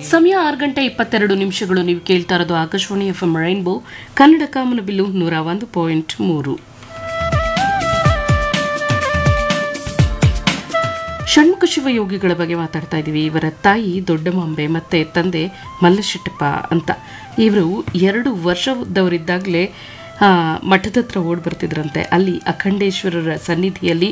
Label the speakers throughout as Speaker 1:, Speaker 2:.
Speaker 1: ಸಮಯ ಆರು ಗಂಟೆ ಇಪ್ಪತ್ತೆರಡು ನಿಮಿಷಗಳು ನೀವು ಕೇಳ್ತಾ ಇರೋದು Akashvani F M rainbow Kannada ಕಾಮನಬಿಲ್ಲು ನೂರ ಒಂದು ಪಾಯಿಂಟ್ ಮೂರು ಷಣ್ಮುಖ ಶಿವಯೋಗಿಗಳ ಬಗ್ಗೆ ಮಾತಾಡ್ತಾ ಇದ್ದೀವಿ ಇವರ ತಾಯಿ ದೊಡ್ಡಮಾಂಬೆ ಮತ್ತೆ ತಂದೆ ಮಲ್ಲಶೆಟ್ಟಪ್ಪ ಅಂತ ಇವರು ಎರಡು ವರ್ಷದವರಿದ್ದಾಗಲೇ ಮಠದ ಹತ್ರ ಓಡ್ ಬರ್ತಿದ್ರಂತೆ ಅಲ್ಲಿ ಅಖಂಡೇಶ್ವರರ ಸನ್ನಿಧಿಯಲ್ಲಿ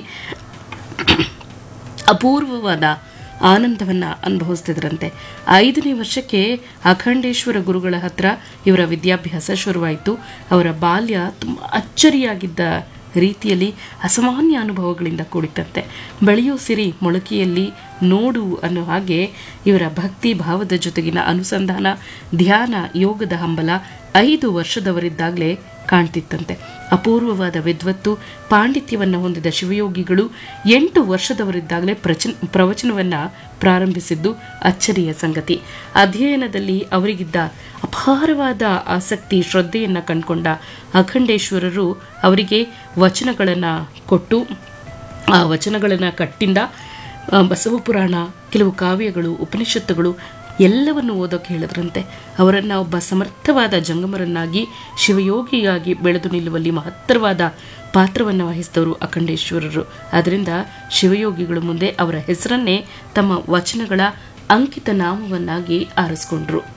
Speaker 1: ಅಪೂರ್ವವಾದ ಆನಂದವನ್ನು ಅನುಭವಿಸ್ತಿದ್ರಂತೆ ಐದನೇ ವರ್ಷಕ್ಕೆ ಅಖಂಡೇಶ್ವರ ಗುರುಗಳ ಹತ್ರ ಇವರ ವಿದ್ಯಾಭ್ಯಾಸ ಶುರುವಾಯಿತು ಅವರ ಬಾಲ್ಯ ತುಂಬ ಅಚ್ಚರಿಯಾಗಿದ್ದ ರೀತಿಯಲ್ಲಿ ಅಸಾಮಾನ್ಯ ಅನುಭವಗಳಿಂದ ಕೂಡಿತಂತೆ ಬೆಳೆಯೋ ಸಿರಿ ಮೊಳಕೆಯಲ್ಲಿ ನೋಡು ಅನ್ನೋ ಹಾಗೆ ಇವರ ಭಕ್ತಿ ಭಾವದ ಜೊತೆಗಿನ ಅನುಸಂಧಾನ ಧ್ಯಾನ ಯೋಗದ ಹಂಬಲ ಐದು ವರ್ಷದವರಿದ್ದಾಗಲೇ ಕಾಣ್ತಿತ್ತಂತೆ ಅಪೂರ್ವವಾದ ವಿದ್ವತ್ತು ಪಾಂಡಿತ್ಯವನ್ನು ಹೊಂದಿದ ಶಿವಯೋಗಿಗಳು ಎಂಟು ವರ್ಷದವರಿದ್ದಾಗಲೇ ಪ್ರಚನ ಪ್ರವಚನವನ್ನು ಪ್ರಾರಂಭಿಸಿದ್ದು ಅಚ್ಚರಿಯ ಸಂಗತಿ ಅಧ್ಯಯನದಲ್ಲಿ ಅವರಿಗಿದ್ದ ಅಪಾರವಾದ ಆಸಕ್ತಿ ಶ್ರದ್ಧೆಯನ್ನು ಕಂಡುಕೊಂಡ ಅಖಂಡೇಶ್ವರರು ಅವರಿಗೆ ವಚನಗಳನ್ನು ಕೊಟ್ಟು ಆ ವಚನಗಳನ್ನು ಕಟ್ಟಿಂದ ಆ, ಬಸವ ಪುರಾಣ ಕೆಲವು ಕಾವ್ಯಗಳು ಉಪನಿಷತ್ತುಗಳು ಎಲ್ಲವನ್ನು ಓದೋಕೆ ಹೇಳಿದ್ರಂತೆ ಅವರನ್ನು ಒಬ್ಬ ಸಮರ್ಥವಾದ ಜಂಗಮರನ್ನಾಗಿ ಶಿವಯೋಗಿಯಾಗಿ ಬೆಳೆದು ನಿಲ್ಲುವಲ್ಲಿ ಮಹತ್ತರವಾದ ಪಾತ್ರವನ್ನು ವಹಿಸಿದವರು ಅಖಂಡೇಶ್ವರರು ಆದ್ದರಿಂದ ಶಿವಯೋಗಿಗಳು ಮುಂದೆ ಅವರ ಹೆಸರನ್ನೇ ತಮ್ಮ ವಚನಗಳ ಅಂಕಿತ ನಾಮವನ್ನಾಗಿ ಆರಿಸ್ಕೊಂಡ್ರು